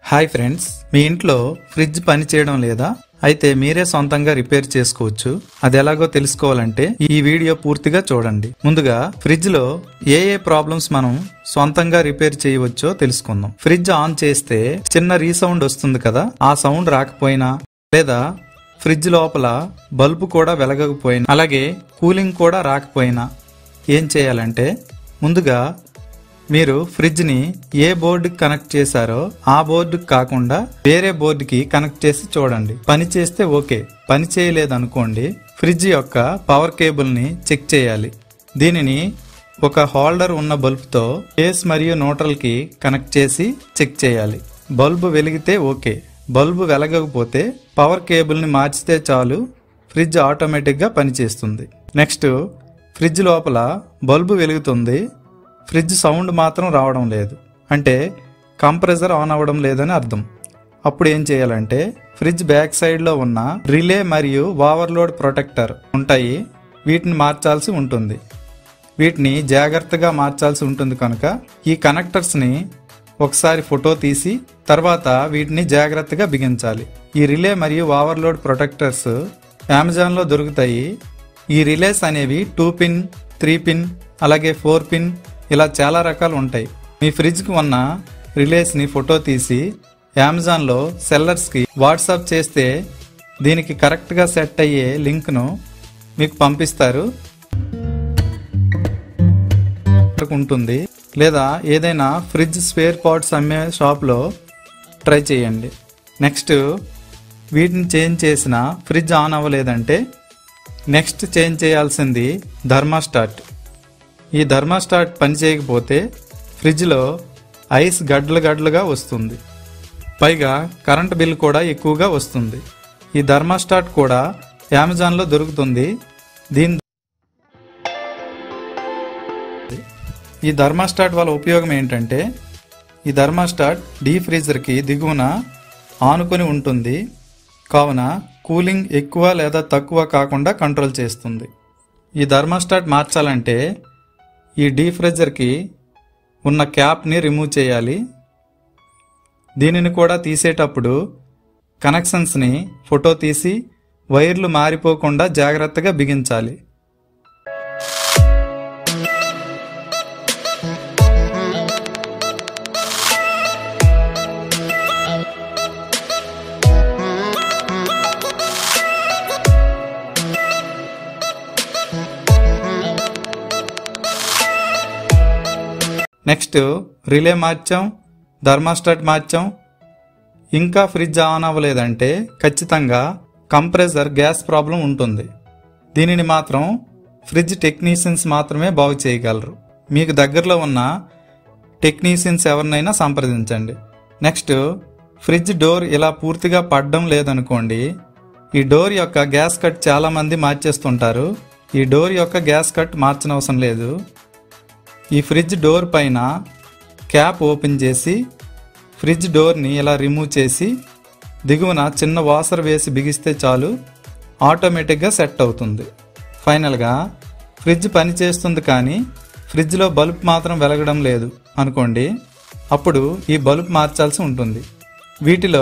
hi friends మీ ఇంట్లో fridge పని చేయడం లేదా అయితే మీరే సొంతంగా రిపేర్ చేసుకోవచ్చు అది ఎలాగో తెలుసుకోవాలంటే ఈ వీడియో పూర్తిగా చూడండి ముందుగా ఫ్రిడ్జ్ లో ఏ ఏ ప్రాబ్లమ్స్ మనం సొంతంగా రిపేర్ చేయవచ్చో తెలుసుకుందాం ఫ్రిడ్జ్ ఆన్ చేస్తే చిన్న రీసౌండ్ వస్తుంది కదా ఆ సౌండ్ రాకపోయినా లేదా ఫ్రిడ్జ్ లోపల బల్బు కూడా వెలగకపోయినా అలాగే కూలింగ్ కూడా రాకపోయినా ఏం చేయాలంటే ముందుగా మీరు ఫ్రిడ్జ్ ని ఏ బోర్డుకి కనెక్ట్ చేశారో ఆ బోర్డుకి కాకుండా వేరే బోర్డుకి కనెక్ట్ చేసి చూడండి పని చేస్తే ఓకే పని చేయలేదనుకోండి ఫ్రిడ్జ్ యొక్క పవర్ కేబుల్ ని చెక్ చేయాలి దీనిని ఒక హోల్డర్ ఉన్న బల్బుతో బేస్ మరియు న్యూట్రల్ కి కనెక్ట్ చేసి చెక్ చేయాలి బల్బు వెలిగితే ఓకే బల్బు వెలగకపోతే పవర్ కేబుల్ ని మార్చితే చాలు ఫ్రిడ్జ్ ఆటోమేటిక్ గా పనిచేస్తుంది నెక్స్ట్ ఫ్రిడ్జ్ లోపల బల్బు వెలుగుతుంది ఫ్రిడ్జ్ సౌండ్ మాత్రం రావడం లేదు అంటే కంప్రెసర్ ఆన్ అవ్వడం లేదని అర్థం అప్పుడు ఏం చేయాలంటే ఫ్రిడ్జ్ బ్యాక్ సైడ్ లో ఉన్న రిలే మరియు ఓవర్లోడ్ ప్రొటెక్టర్ ఉంటాయి వీటిని మార్చాల్సి ఉంటుంది వీటిని జాగ్రత్తగా మార్చాల్సి ఉంటుంది కనుక ఈ కనెక్టర్స్ ని ఒకసారి ఫోటో తీసి తర్వాత వీటిని జాగ్రత్తగా బిగించాలి ఈ రిలే మరియు ఓవర్లోడ్ ప్రొటెక్టర్స్ అమెజాన్ లో దొరుకుతాయి ఈ రిలేస్ అనేవి టూ పిన్ త్రీ పిన్ అలాగే ఫోర్ పిన్ ఇలా చాలా రకాలు ఉంటాయి మీ ఫ్రిడ్జ్కి ఉన్న రిలేస్ని ఫోటో తీసి అమెజాన్లో సెల్లర్స్కి వాట్సాప్ చేస్తే దీనికి కరెక్ట్గా సెట్ అయ్యే లింక్ను మీకు పంపిస్తారు ఉంటుంది లేదా ఏదైనా ఫ్రిడ్జ్ స్పేర్ పార్ట్స్ అమ్మే షాప్లో ట్రై చేయండి నెక్స్ట్ వీటిని చేంజ్ చేసిన ఫ్రిడ్జ్ ఆన్ అవ్వలేదంటే నెక్స్ట్ చేంజ్ చేయాల్సింది థర్మాస్టాట్ ఈ థర్మాస్టాట్ పని చేయకపోతే ఫ్రిడ్జ్లో ఐస్ గడ్డలు గడ్డలుగా వస్తుంది పైగా కరెంట్ బిల్ కూడా ఎక్కువగా వస్తుంది ఈ థర్మాస్టాట్ కూడా అమెజాన్లో దొరుకుతుంది దీని ఈ థర్మాస్టాట్ వల్ల ఉపయోగం ఏంటంటే ఈ థర్మాస్టాట్ డీ ఫ్రీజర్కి దిగువన ఆనుకొని ఉంటుంది కావున కూలింగ్ ఎక్కువ లేదా తక్కువ కాకుండా కంట్రోల్ చేస్తుంది ఈ థర్మాస్టాట్ మార్చాలంటే ఈ డీ ఫ్రిజర్కి ఉన్న క్యాప్ని రిమూవ్ చేయాలి దీనిని కూడా తీసేటప్పుడు కనెక్షన్స్ని ఫోటో తీసి వైర్లు మారిపోకుండా జాగ్రత్తగా బిగించాలి నెక్స్ట్ రిలే మార్చాం థర్మాస్టాట్ మార్చాం ఇంకా ఫ్రిడ్జ్ ఆన్ అవ్వలేదంటే ఖచ్చితంగా కంప్రెసర్ గ్యాస్ ప్రాబ్లం ఉంటుంది దీనిని మాత్రం ఫ్రిడ్జ్ టెక్నీషియన్స్ మాత్రమే బాగు చేయగలరు మీకు దగ్గరలో ఉన్న టెక్నీషియన్స్ ఎవరినైనా సంప్రదించండి నెక్స్ట్ ఫ్రిడ్జ్ డోర్ ఇలా పూర్తిగా పడడం లేదనుకోండి ఈ డోర్ యొక్క గ్యాస్ కట్ చాలా మంది మార్చేస్తుంటారు ఈ డోర్ యొక్క గ్యాస్ కట్ మార్చనవసరం లేదు ఈ ఫ్రిడ్జ్ డోర్ పైన క్యాప్ ఓపెన్ చేసి ఫ్రిడ్జ్ డోర్ని ఇలా రిమూవ్ చేసి దిగువన చిన్న వాసర్ వేసి బిగిస్తే చాలు ఆటోమేటిక్గా సెట్ అవుతుంది ఫైనల్గా ఫ్రిడ్జ్ పని చేస్తుంది కానీ ఫ్రిడ్జ్లో బల్బ్ మాత్రం వెలగడం లేదు అనుకోండి అప్పుడు ఈ బల్బ్ మార్చాల్సి ఉంటుంది వీటిలో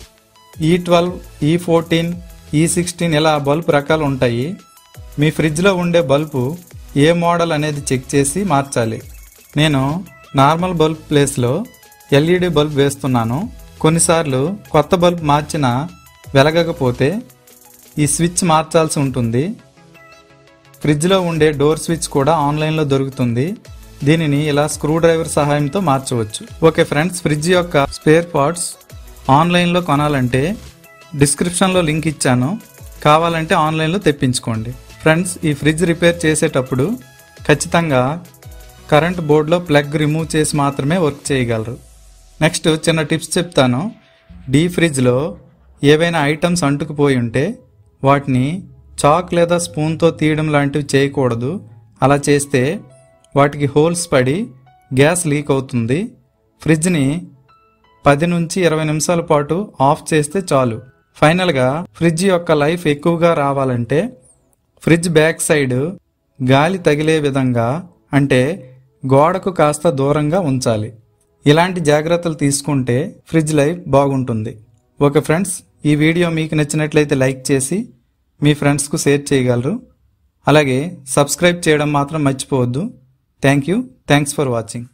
ఈ ట్వెల్వ్ ఈ ఫోర్టీన్ ఈ సిక్స్టీన్ ఇలా బల్బ్ రకాలు ఉంటాయి మీ ఫ్రిడ్జ్లో ఉండే బల్బు ఏ మోడల్ అనేది చెక్ చేసి మార్చాలి నేను నార్మల్ బల్బ్ ప్లేస్లో ఎల్ఈడి బల్బ్ వేస్తున్నాను కొన్నిసార్లు కొత్త బల్బ్ మార్చినా వెలగకపోతే ఈ స్విచ్ మార్చాల్సి ఉంటుంది ఫ్రిడ్జ్లో ఉండే డోర్ స్విచ్ కూడా ఆన్లైన్లో దొరుకుతుంది దీనిని ఇలా స్క్రూ డ్రైవర్ సహాయంతో మార్చవచ్చు ఓకే ఫ్రెండ్స్ ఫ్రిడ్జ్ యొక్క స్పేర్ పార్ట్స్ ఆన్లైన్లో కొనాలంటే డిస్క్రిప్షన్లో లింక్ ఇచ్చాను కావాలంటే ఆన్లైన్లో తెప్పించుకోండి ఫ్రెండ్స్ ఈ ఫ్రిడ్జ్ రిపేర్ చేసేటప్పుడు ఖచ్చితంగా కరెంట్ బోర్డులో ప్లగ్ రిమూవ్ చేసి మాత్రమే వర్క్ చేయగలరు నెక్స్ట్ చిన్న టిప్స్ చెప్తాను డీ ఫ్రిడ్జ్లో ఏవైనా ఐటమ్స్ అంటుకుపోయి ఉంటే వాటిని చాక్ లేదా స్పూన్తో తీయడం లాంటివి చేయకూడదు అలా చేస్తే వాటికి హోల్స్ పడి గ్యాస్ లీక్ అవుతుంది ఫ్రిడ్జ్ని పది నుంచి ఇరవై నిమిషాల పాటు ఆఫ్ చేస్తే చాలు ఫైనల్గా ఫ్రిడ్జ్ యొక్క లైఫ్ ఎక్కువగా రావాలంటే ఫ్రిడ్జ్ బ్యాక్ సైడ్ గాలి తగిలే విధంగా అంటే గోడకు కాస్త దూరంగా ఉంచాలి ఇలాంటి జాగ్రత్తలు తీసుకుంటే ఫ్రిడ్జ్ లైఫ్ బాగుంటుంది ఓకే ఫ్రెండ్స్ ఈ వీడియో మీకు నచ్చినట్లయితే లైక్ చేసి మీ ఫ్రెండ్స్కు షేర్ చేయగలరు అలాగే సబ్స్క్రైబ్ చేయడం మాత్రం మర్చిపోవద్దు thank you thanks for watching